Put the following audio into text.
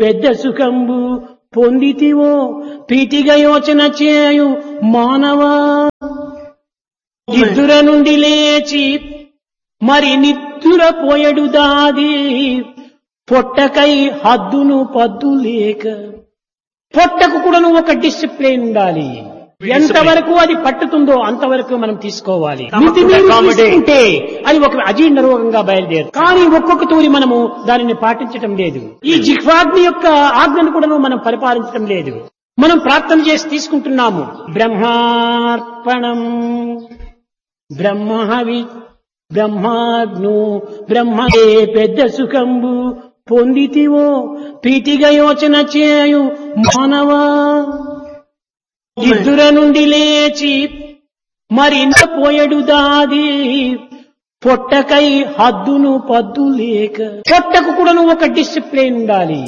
పెద్ద సుఖంబు పొందితివో పీటిగా యోచన చేయు మానవా నిద్దుర నుండి లేచి మరి నిద్దుర పోయడు దాది పొట్టకై హద్దును పద్దు లేక పొట్టకు కూడా ఒక డిసిప్లిన్ ఉండాలి ఎంతవరకు అది పట్టుతుందో అంతవరకు మనం తీసుకోవాలి మితిమీరి తీసుకుంటే అది ఒక అజీర్ణ రోగంగా బయలుదేరు కానీ ఒక్కొక్క తూరి మనము దానిని పాటించటం లేదు ఈ జిహ్వాగ్ని యొక్క ఆజ్ఞను కూడా మనం పరిపాలించడం లేదు మనం ప్రార్థన చేసి తీసుకుంటున్నాము బ్రహ్మార్పణం బ్రహ్మవి బ్రహ్మాగ్ను బ్రహ్మదే పెద్ద సుఖంబు పొందితివో పీటిగా యోచన చేయు మానవా నిద్దుర నుండి లేచి మరి పోయడు దాది పొట్టకై హద్దును పద్దు లేక పొట్టకు కూడా ఒక డిసిప్లిన్ ఉండాలి